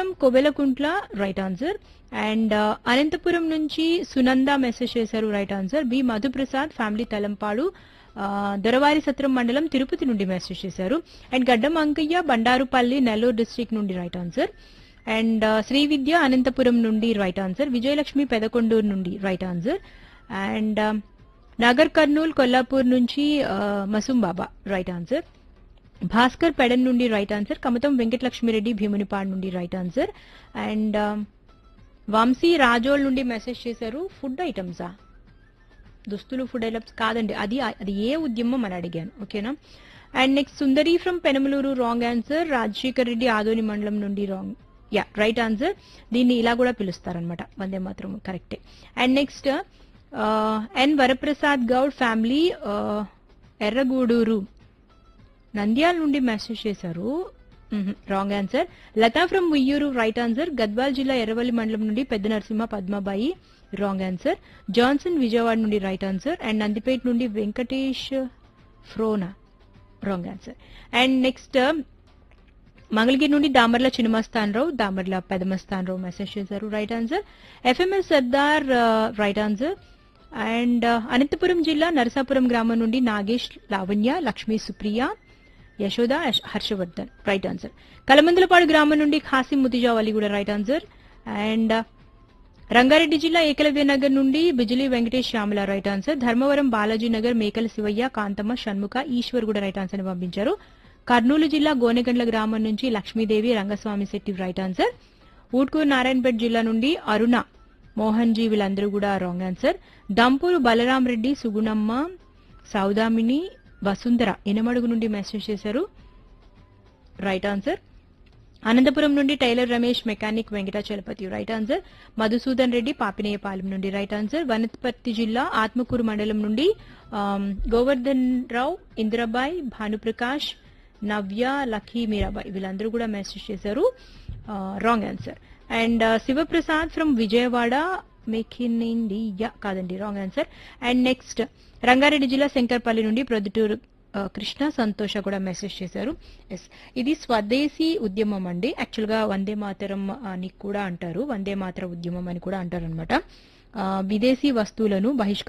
from Kobelakuntla right answer and Anantapuram నుంచి Sunanda message చేశారు right answer B Madhuprasad family Talampadu ఆ, దొరవారి సత్రం మండలం తిరుపతి నుండి మెసేజ్ చేశారు అండ్ గడ్డం అంకయ్య బండారుపల్లి నెల్లూరు డిస్ట్రిక్ట్ నుండి right answer and Sri Vidya Anantapuram నుండి రైట్ ఆన్సర్ విజయలక్ష్మి పెదకొండూరు నుండి right answer and Nagar Kurnool Kollapur నుంచి ఆ, మసూం బాబా రైట్ ఆన్సర్ భాస్కర్ పెడన్ నుండి రైట్ ఆన్సర్ కమతం వెంకటలక్ష్మిరెడ్డి భీమునిపాడ్ నుండి right answer and Vamsi Razole నుండి మెసేజ్ చేశారు ఫుడ్ ఐటమ్సా దుస్తులు ఫుడ్ ఐటమ్స్ కాదండి అది అది ఏ ఉద్యమం అని అడిగాను ఓకేనా and next Sundari from Penamaluru wrong answer Rajasekhar Reddy Adoni మండలం నుండి రాంగ్ యా రైట్ ఆన్సర్ దీన్ని ఇలా కూడా పిలుస్తారనమాట వందే మాత్రం కరెక్టే and next N Varaprasad Goud family Erragudur Nandyal నుండి మెసేజ్ చేశారు wrong answer Latha from Uyyuru right answer Gadwal జిల్లా ఎర్రవల్లి మండలం నుండి పెద్ద Narasimha Padmabai wrong answer Johnson Vijayawada నుండి రైట్ ఆన్సర్ అండ్ నందిపేట నుండి వెంకటేష్ ఫ్రోనా wrong answer and next Mangalagiri నుండి దామర్ల చిన్నమస్తానరావు దామర్ల పెదమస్తానరావు మెసేజ్ చేశారు right answer FMS Sardar right answer and Anantapuram జిల్లా నరసాపురం గ్రామం నుండి నాగేష్ లావణ్య లక్ష్మీ సుప్రియ యశోద యశ్- హర్షవర్ధన్ రైట్ ఆన్సర్ కలమందలపాడు గ్రామం నుండి ఖాసిం ముతిజావ్ అలీ కూడా రైట్ ఆన్సర్ అండ్ రంగారెడ్డి జిల్లా ఏకలవ్య నగర్ నుండి బిజిలీ వెంకటేష్ శ్యామల రైట్ ఆన్సర్ ధర్మవరం బాలాజీ నగర్ మేకల శివయ్య కాంతమ్మ షణ్ముఖ ఈశ్వర్ కూడా రైట్ ఆన్సర్ ని పంపించారు కర్నూలు జిల్లా గోనెగండ్ల గ్రామం నుంచి లక్ష్మీదేవి రంగస్వామి శెట్టి రైట్ ఆన్సర్ ఊట్కూరు నారాయణపేట జిల్లా నుండి అరుణ మోహన్ జీ వీళ్ళందరూ కూడా రాంగ్ ఆన్సర్ దంపూరు బలరాం రెడ్డి సుగుణమ్మ సౌదామిని వసుంధర ఇనమడుగు నుండి మెసేజ్ చేశారు రైట్ ఆన్సర్ అనంతపురం నుండి tailor Ramesh mechanic Venkatachalapathi right answer Madhusudhan Reddy Papineyapalem నుండి రైట్ ఆన్సర్ వనపర్తి జిల్లా ఆత్మకూరు మండలం నుండి ఆమ్, గోవర్ధన్ రావు ఇందిరాబాయ్ భానుప్రకాష్ నవ్య లక్కీ మీరాబాయ్ వీళ్ళందరూ కూడా మెసేజ్ చేశారు wrong answer and Sivaprasad from Vijayawada make in India కాదండి wrong answer and next Rangareddy జిల్లా శంకర్పల్లి నుండి ప్రొద్దుటూరు ఆ, కృష్ణ సంతోష కూడా మెసేజ్ చేశారు ఎస్ ఇది స్వదేశీ ఉద్యమం అండి యాక్చువల్ గా వందే మాతరం అని కూడా అంటారు వందే మాతర ఉద్యమం అని కూడా అంటారు అనమాట విదేశీ వస్తువులను బహిష్కరి